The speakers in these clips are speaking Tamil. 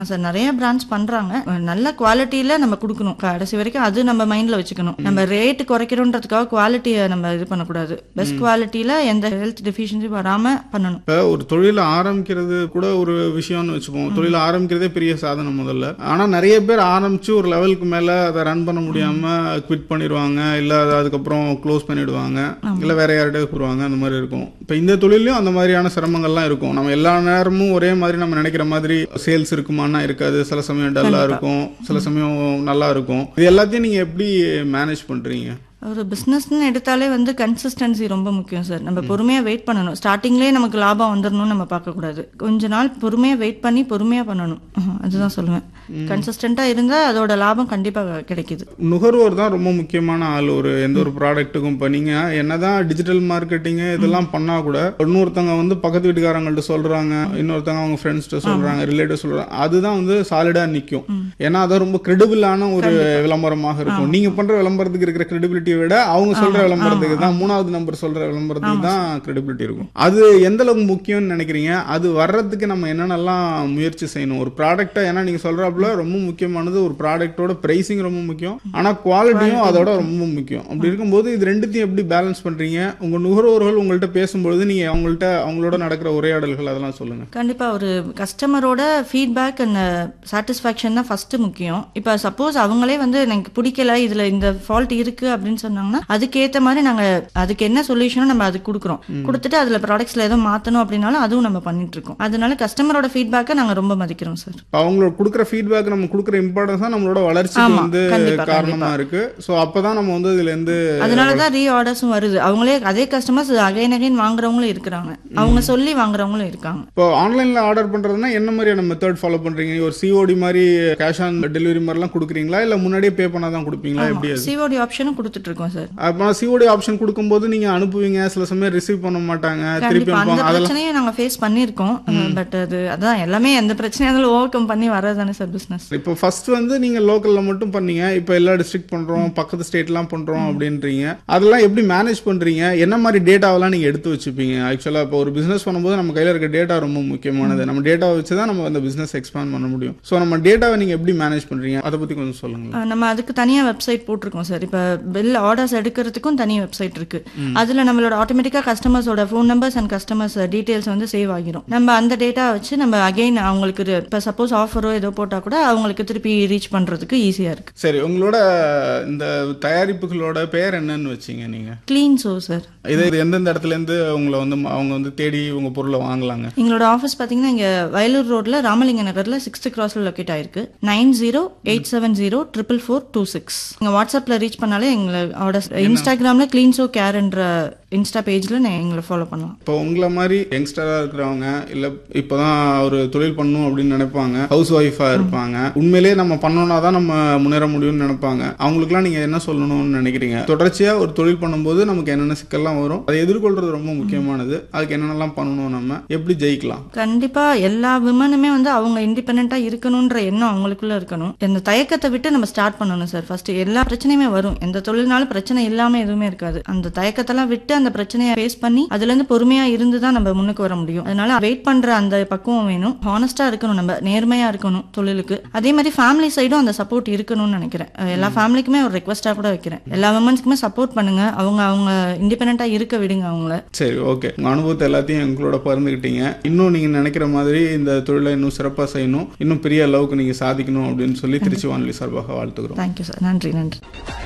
சார் நிறைய பிராண்ட்ஸ் பண்றாங்க நல்ல குவாலிட்டியில நம்ம கொடுக்கணும் கடைசி வரைக்கும் அது நம்ம மைண்ட்ல வச்சுக்கணும் நம்ம ரேட் குறைக்கிறோன்றதுக்காக குவாலிட்டியை நம்ம இது பண்ணக்கூடாது பெஸ்ட் குவாலிட்டியில எந்த ஹெல்த் டெஃபிஷியன்சி வராம பண்ணணும் இப்போ ஒரு தொழில் ஆரம்பிக்கிறது கூட ஒரு விஷயம்னு வச்சுப்போம் தொழில் ஆரம்பிக்கிறதே பெரிய சாதனை முதல்ல ஆனா நிறைய பேர் ஆரம்பிச்சு ஒரு லெவலுக்கு மேல அதை ரன் பண்ண முடியாம குவிட் பண்ணிடுவாங்க இல்ல அதை அதுக்கப்புறம் க்ளோஸ் பண்ணிடுவாங்க இல்ல வேற யார்கிட்ட போடுவாங்க அந்த மாதிரி இருக்கும் இப்போ இந்த தொழிலையும் அந்த மாதிரியான சிரமங்கள்லாம் இருக்கும் நம்ம எல்லா நேரமும் ஒரே மாதிரி நம்ம நினைக்கிற மாதிரி சேல்ஸ் இருக்குமானா இருக்காது சில சமயம் டல்லா இருக்கும் சில சமயம் நல்லா இருக்கும் இது எல்லாத்தையும் நீங்க எப்படி மேனேஜ் பண்றீங்க ஒரு பிஸ்னஸ்னு எடுத்தாலே வந்து கன்சிஸ்டன்சி ரொம்ப முக்கியம் சார் நம்ம பொறுமையாக வெயிட் பண்ணணும் ஸ்டார்டிங்லேயே நமக்கு லாபம் வந்துடணும்னு நம்ம பார்க்கக்கூடாது கொஞ்ச நாள் பொறுமையாக வெயிட் பண்ணி பொறுமையாக பண்ணணும் அஹ், அதுதான் சொல்லுவேன் கன்சிஸ்டண்ட்டாக இருந்தால் அதோட லாபம் கண்டிப்பாக கிடைக்குது நுகர்வோர் தான் ரொம்ப முக்கியமான ஆள் ஒரு எந்த ஒரு ப்ராடக்ட்டுக்கும் இப்போ நீங்கள் என்னதான் டிஜிட்டல் மார்க்கெட்டிங்கு இதெல்லாம் பண்ணா கூட இன்னொருத்தவங்க வந்து பக்கத்து வீட்டுக்காரங்கள்ட்ட சொல்றாங்க இன்னொருத்தவங்க அவங்க ஃப்ரெண்ட்ஸ்கிட்ட சொல்றாங்க ரிலேட்டிவ் சொல்றாங்க அதுதான் வந்து சாலிடா நிற்கும் ஏன்னா அது ரொம்ப கிரெடிபிளான ஒரு விளம்பரமாக இருக்கும் நீங்க பண்ற விளம்பரத்துக்கு இருக்கிற கிரெடிபிலிட்டியை விட அவங்க சொல்ற விளம்பரத்துக்கு தான் மூணாவது நம்பர் சொல்ற விளம்பரத்துக்கு தான் கிரெடிபிலிட்டி இருக்கும் அது எந்த அளவுக்கு முக்கியம்னு நினைக்கிறீங்க அது வர்றதுக்கு நம்ம என்னென்னலாம் முயற்சி செய்யணும் ஒரு ப்ராடக்ட்டை ஏன்னா நீங்க சொல்றாப்புல ரொம்ப முக்கியமானது ஒரு ப்ராடக்ட்டோட பிரைசிங் ரொம்ப முக்கியம் ஆனா குவாலிட்டியும் அதோட ரொம்ப முக்கியம் அப்படி இருக்கும்போது இது ரெண்டுத்தையும் எப்படி பேலன்ஸ் பண்றீங்க உங்க நுகர்வோர்கள் உங்கள்கிட்ட பேசும்பொழுது நீங்க அவங்கள்ட்ட அவங்களோட நடக்கிற உரையாடல்கள் அதெல்லாம் சொல்லுங்க கண்டிப்பாக ஒரு கஸ்டமரோட ஃபீட்பேக் அண்ட் சாட்டிஸ்ஃபேக்ஷன் தான் ஃபர்ஸ்ட் முக்கியம் இப்போ சப்போஸ் அவங்களே வந்து எனக்கு பிடிக்கல இதில் இந்த ஃபால்ட் இருக்கு அப்படின்னு சொன்னாங்கன்னா அதுக்கேற்ற மாதிரி நாங்கள் அதுக்கு என்ன சொல்யூஷனோ நம்ம அதுக்கு கொடுக்குறோம் கொடுத்துட்டு அதில் ப்ராடக்ட்ஸில் எதுவும் மாற்றணும் அப்படின்னாலும் அதுவும் நம்ம பண்ணிட்டு இருக்கோம் அதனால கஸ்டமரோட ஃபீட்பேக்கை நாங்கள் ரொம்ப மதிக்கிறோம் சார் அவங்களோட கொடுக்குற ஃபீட்பேக் நம்ம கொடுக்குற இம்பார்ட்டன்ஸ் தான் நம்மளோட வளர்ச்சிக்கு ஆமா, வந்து கண்டிப்பா, காரணமா இருக்கு ஸோ அப்பதான் நம்ம வந்து இதுல இருந்து அதனால தான் ரீ ஆர்டர்ஸும் வருது அவங்களே அதே கஸ்டமர்ஸ் அகைன் அகைன் வாங்குறவங்களும் இருக்கிறாங்க அவங்க சொல்லி வாங்குறவங்களும் இருக்காங்க இப்போ ஆன்லைன்ல ஆர்டர் பண்றதுன்னா என்ன மாதிரியான மெத்தட் ஃபாலோ பண்றீங்க ஒரு சிஓடி மாதிரி கேஷ் ஆன் டெலிவரி மாதிரிலாம் கொடுக்குறீங்களா இல்ல முன்னாடியே பே பண்ணா தான் கொடுப்பீங்களா எப்படி அது சிஓடி ஆப்ஷனும் கொடுத்துட்டு இருக்கோம் சார் அப்போ சிஓடி ஆப்ஷன் கொடுக்கும்போது நீங்க அனுப்புவீங்க சில சமயம் ரிசீவ் பண்ண மாட்டாங்க திருப்பி கண்டிப்பா அந்த அனுப்புவாங்க அதெல்லாம் பிரச்சனையும் நாங்க ஃபேஸ் பண்ணியிருக்கோம் பட் அது அதான் எல்லாமே எந்த பிரச்சனையா இருந்தாலும் ஓவர் கம் பண்ணி வர்றதுதானே சார் பிசினஸ் இப்போ ஃபர்ஸ்ட் வந்து நீங்க லோக்கல்ல மட்டும் பண்ணீங்க இப்போ எல்லா டிஸ்ட்ரிக்ட் பண்றோம் பக்கத்து ஸ்டேட்லாம் பண்றோம் அப்படின்றீங்க அதெல்லாம் எப்படி மேனேஜ் பண்றீங்க என்ன மாதிரி டேட்டாவெல்லாம் நீங்க எடுத்து வச்சுப்பீங்க ஆக்சுவலா இப்போ ஒரு பிசினஸ் பண்ணும்போது நம்ம கையில இருக்க டேட்டா ரொம்ப முக்கியமானது நம்ம டேட்டாவை வச்சு தான் நம்ம அந்த பிசினஸ் எக்ஸ்பேண்ட் பண்ண முடியும் ஸோ நம்ம டேட்டாவை நீங்க எப்படி மேனேஜ் பண்றீங்க அதை பத்தி கொஞ்சம் சொல்லுங்க நம்ம அதுக்கு தனியா வெப்சைட் போட்டிருக்கோம் சார் இப்ப பில் ஆர்டர்ஸ் எடுக்கிறதுக்கும் தனி வெப்சைட் இருக்கு அதுல நம்மளோட ஆட்டோமேட்டிக்கா கஸ்டமர்ஸோட phone numbers and customers details வந்து சேவ் ஆகிரும் நம்ம அந்த டேட்டா வச்சு நம்ம அகைன் அவங்களுக்கு இது- இப்ப சப்போஸ் ஆஃபரோ ஏதோ போட்டா கூட அவங்களுக்கு திருப்பி ரீச் பண்றதுக்கு ஈஸியா இருக்கு சரி உங்களோட இந்த தயாரிப்புகளோட பேர் என்னன்னு வச்சீங்க நீங்க க்ளீன் சோ சார் இது இது எந்தெந்த இடத்துல இருந்து உங்களை வந்து அவங்க வந்து தேடி உங்க பொருளை வாங்கலாங்க எங்களோட ஆஃபீஸ் பார்த்தீங்கன்னா இங்கே வயலூர் ரோட்ல ராமலிங்க நகர்ல சிக்ஸ்த் கிராஸ்ல லொக்கேட் ஆயிருக்கு nine zero eight seven zero triple four two six நீங்கள் வாட்ஸ்அப்பில் ரீச் பண்ணாலே எங்களை ஆர்டர் இன்ஸ்டாகிராமில் க்ளீன் ஷோ கேர்ன்ற இன்ஸ்டா பேஜில் எங்களை ஃபாலோ பண்ணலாம் இப்போ உங்களை மாதிரி யங்ஸ்டரா இருக்கிறவங்க இல்ல இப்பதான் ஒரு தொழில் பண்ணணும் அப்படின்னு நினைப்பாங்க ஹவுஸ் ஒய்ஃபா இருப்பாங்க உண்மையிலேயே நம்ம பண்ணோம்னா தான் நம்ம முன்னேற முடியும்னு நினைப்பாங்க அவங்களுக்குலாம் நீங்க என்ன சொல்லணும்னு நினைக்கிறீங்க தொடர்ச்சியா ஒரு தொழில் பண்ணும்போது நமக்கு என்னென்ன சிக்கல்லாம் வரும் அதை எதிர்கொள்றது ரொம்ப முக்கியமானது அதுக்கு என்னென்னலாம் பண்ணணும் நம்ம எப்படி ஜெயிக்கலாம் கண்டிப்பா எல்லா விமனுமே வந்து அவங்க இண்டிபெண்டா இருக்கணும்ன்ற எண்ணம் அவங்களுக்குள்ள இருக்கணும் இந்த தயக்கத்தை விட்டு நம்ம ஸ்டார்ட் பண்ணணும் சார் ஃபர்ஸ்ட் எல்லா பிரச்சனையுமே வரும் எந்த தொழில்னாலும் பிரச்சனை இல்லாம எதுவுமே இருக்காது அந்த தயக்கத்தெல்லாம் விட்டு அந்த பிரச்சனையை ஃபேஸ் பண்ணி அதுல இருந்து பொறுமையா இருந்து தான் நம்ம முன்னுக்கு வர முடியும் அதனால வெயிட் பண்ற அந்த பக்குவம் வேணும் ஹானஸ்டா இருக்கணும் நம்ம நேர்மையா இருக்கணும் தொழிலுக்கு அதே மாதிரி ஃபேமிலி சைடும் அந்த சப்போர்ட் இருக்கணும்னு நினைக்கிறேன் அஹ் எல்லா ஃபேமிலிக்குமே ஒரு ரெக்வஸ்டா கூட வைக்கிறேன் எல்லா விமன்ஸ்க்குமே சப்போர்ட் பண்ணுங்க அவங்க அவங்க இண்டிபெண்டா இருக்க விடுங்க அவங்கள சரி ஓகே உங்க அனுபவத்தை எல்லாத்தையும் எங்களோட பகிர்ந்துக்கிட்டீங்க இன்னும் நீங்க நினைக்கிற மாதிரி இந்த தொழிலை இன்னும் சிறப்பா செய்யணும் இன்னும் பெரிய அளவுக்கு நீங்க சாதிக்கணும் அப்படின்னு சொல்லி திருச்சி வானொலி சார்பாக வாழ்த்துக்கிறோம் தேங்க்யூ சார் நன்றி நன்றி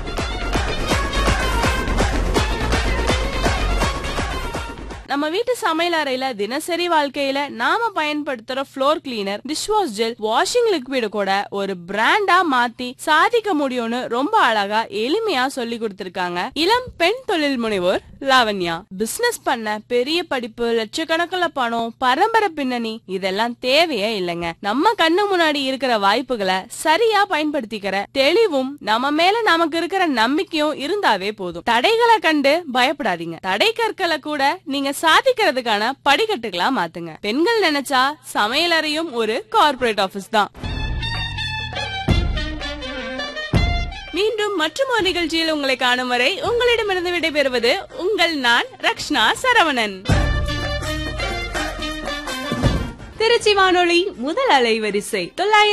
நம்ம வீட்டு சமையல் அறையில தினசரி வாழ்க்கையில நாம பயன்படுத்துற floor cleaner dishwash gel washing liquid கூட ஒரு பிராண்டா மாத்தி சாதிக்க முடியும்னு ரொம்ப அழகா எளிமையா சொல்லி கொடுத்திருக்காங்க இளம் பெண் தொழில் முனைவோர் லாவண்யா பிசினஸ் பண்ண பெரிய படிப்பு லட்சக்கணக்கில் பணம் பரம்பரை பின்னணி இதெல்லாம் தேவையே இல்லைங்க நம்ம கண்ணு முன்னாடி இருக்கிற வாய்ப்புகளை சரியா பயன்படுத்திக்கிற தெளிவும் நம்ம மேல நமக்கு இருக்கிற நம்பிக்கையும் இருந்தாவே போதும் தடைகளை கண்டு பயப்படாதீங்க தடை கற்களை கூட நீங்க சாதிக்கிறதுக்கான படிக்கட்டுகளா மாத்துங்க பெண்கள் நினைச்சா சமையலறையும் ஒரு கார்ப்பரேட் ஆபீஸ் தான் மீண்டும் மற்றும் ஒரு நிகழ்ச்சியில் உங்களை காணும் வரை உங்களிடமிருந்து விடைபெறுவது உங்கள் நான் ரக்ஷ்னா சரவணன் திருச்சி வானொலி முதல் அலைவரிசை தொள்ளாயிரத்தி